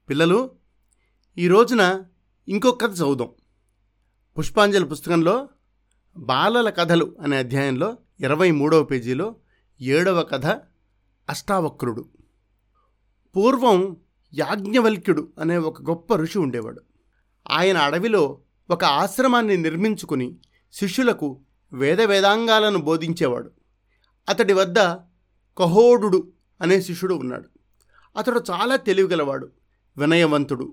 పిల్లలు ఈ రోజున ఇంకొక కథ చదువుదాం పుష్పాంజలి పుస్తకంలో బాలల కథలు అనే అధ్యాయంలో ఇరవై మూడవ పేజీలో ఏడవ కథ అష్టావక్రుడు పూర్వం యాజ్ఞవల్క్యుడు అనే ఒక గొప్ప ఋషి ఉండేవాడు ఆయన అడవిలో ఒక ఆశ్రమాన్ని నిర్మించుకుని శిష్యులకు వేద వేదాంగాలను బోధించేవాడు అతడి వద్ద కహోడు అనే శిష్యుడు ఉన్నాడు అతడు చాలా తెలివిగలవాడు వినయవంతుడు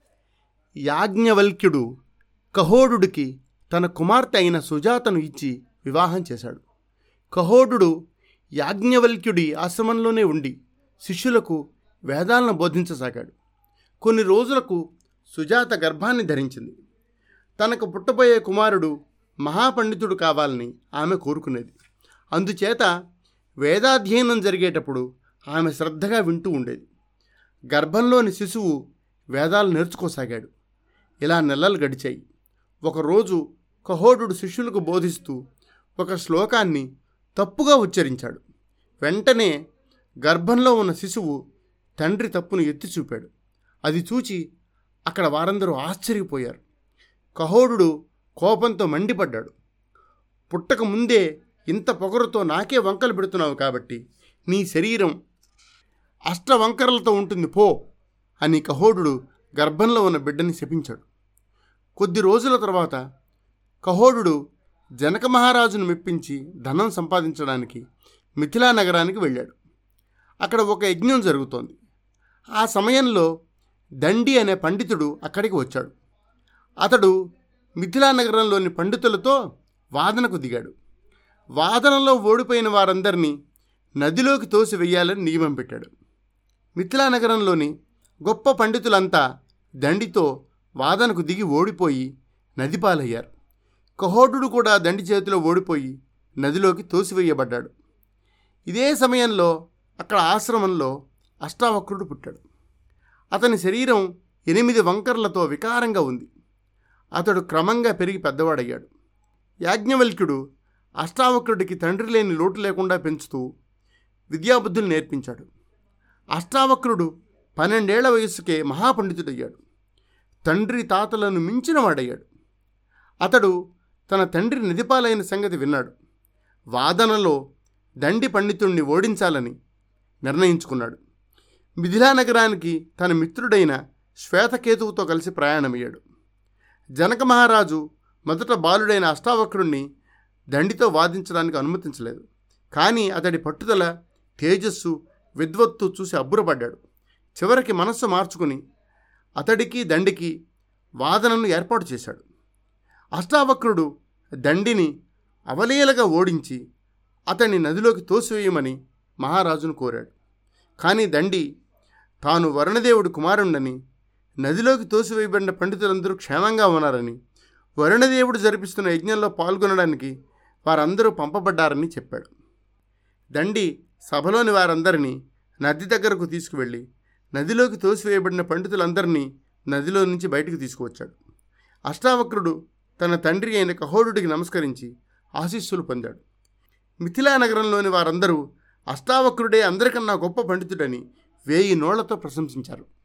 యాజ్ఞవల్క్యుడు కహోడుడికి తన కుమార్తె అయిన సుజాతను ఇచ్చి వివాహం చేశాడు కహోడు యాజ్ఞవల్క్యుడి ఆశ్రమంలోనే ఉండి శిష్యులకు వేదాలను బోధించసాగాడు కొన్ని రోజులకు సుజాత గర్భాన్ని ధరించింది తనకు పుట్టబోయే కుమారుడు మహాపండితుడు కావాలని ఆమె కోరుకునేది అందుచేత వేదాధ్యయనం జరిగేటప్పుడు ఆమె శ్రద్ధగా వింటూ ఉండేది గర్భంలోని శిశువు వేదాలు నేర్చుకోసాగాడు ఇలా నెలలు గడిచాయి ఒకరోజు కహోడు శిష్యులకు బోధిస్తూ ఒక శ్లోకాన్ని తప్పుగా ఉచ్చరించాడు వెంటనే గర్భంలో ఉన్న శిశువు తండ్రి తప్పును ఎత్తి చూపాడు అది చూచి అక్కడ వారందరూ ఆశ్చర్యపోయారు కహోడు కోపంతో మండిపడ్డాడు పుట్టక ముందే ఇంత పొగరుతో నాకే వంకలు పెడుతున్నావు కాబట్టి నీ శరీరం అష్టవంకరలతో ఉంటుంది పో అని కహోడు గర్భంలో ఉన్న బిడ్డని శపించాడు కొద్ది రోజుల తర్వాత కహోడు జనక మహారాజును మెప్పించి ధనం సంపాదించడానికి మిథిలా నగరానికి వెళ్ళాడు అక్కడ ఒక యజ్ఞం జరుగుతోంది ఆ సమయంలో దండి అనే పండితుడు అక్కడికి వచ్చాడు అతడు మిథిలా నగరంలోని పండితులతో వాదనకు దిగాడు వాదనలో ఓడిపోయిన వారందరినీ నదిలోకి తోసి వెయ్యాలని నియమం పెట్టాడు మిథిలా నగరంలోని గొప్ప పండితులంతా దండితో వాదనకు దిగి ఓడిపోయి నదిపాలయ్యారు కహోడు కూడా దండి చేతిలో ఓడిపోయి నదిలోకి తోసివేయబడ్డాడు ఇదే సమయంలో అక్కడ ఆశ్రమంలో అష్టావక్రుడు పుట్టాడు అతని శరీరం ఎనిమిది వంకర్లతో వికారంగా ఉంది అతడు క్రమంగా పెరిగి పెద్దవాడయ్యాడు యాజ్ఞవల్క్యుడు అష్టావక్రుడికి తండ్రి లేని లోటు లేకుండా పెంచుతూ విద్యాబుద్ధులు నేర్పించాడు అష్టావక్రుడు పన్నెండేళ్ల వయస్సుకే మహాపండితుడయ్యాడు తండ్రి తాతలను మించిన వాడయ్యాడు అతడు తన తండ్రి నిధిపాలైన సంగతి విన్నాడు వాదనలో దండి పండితుణ్ణి ఓడించాలని నిర్ణయించుకున్నాడు మిథిలా నగరానికి తన మిత్రుడైన శ్వేతకేతువుతో కలిసి ప్రయాణమయ్యాడు జనక మహారాజు మొదట బాలుడైన అష్టావక్రుణ్ణి దండితో వాదించడానికి అనుమతించలేదు కానీ అతడి పట్టుదల తేజస్సు విద్వత్తు చూసి అబ్బురపడ్డాడు చివరికి మనస్సు మార్చుకుని అతడికి దండికి వాదనను ఏర్పాటు చేశాడు అష్టావక్రుడు దండిని అవలీలగా ఓడించి అతన్ని నదిలోకి తోసివేయమని మహారాజును కోరాడు కానీ దండి తాను వరుణదేవుడి కుమారుండని నదిలోకి తోసివేయబడిన పండితులందరూ క్షేమంగా ఉన్నారని వరుణదేవుడు జరిపిస్తున్న యజ్ఞంలో పాల్గొనడానికి వారందరూ పంపబడ్డారని చెప్పాడు దండి సభలోని వారందరినీ నది దగ్గరకు తీసుకువెళ్ళి నదిలోకి తోసివేయబడిన పండితులందరినీ నదిలో నుంచి బయటకు తీసుకువచ్చాడు అష్టావక్రుడు తన తండ్రి అయిన కహోడుడికి నమస్కరించి ఆశీస్సులు పొందాడు మిథిలా నగరంలోని వారందరూ అష్టావక్రుడే అందరికన్నా గొప్ప పండితుడని వేయి నోళ్లతో ప్రశంసించారు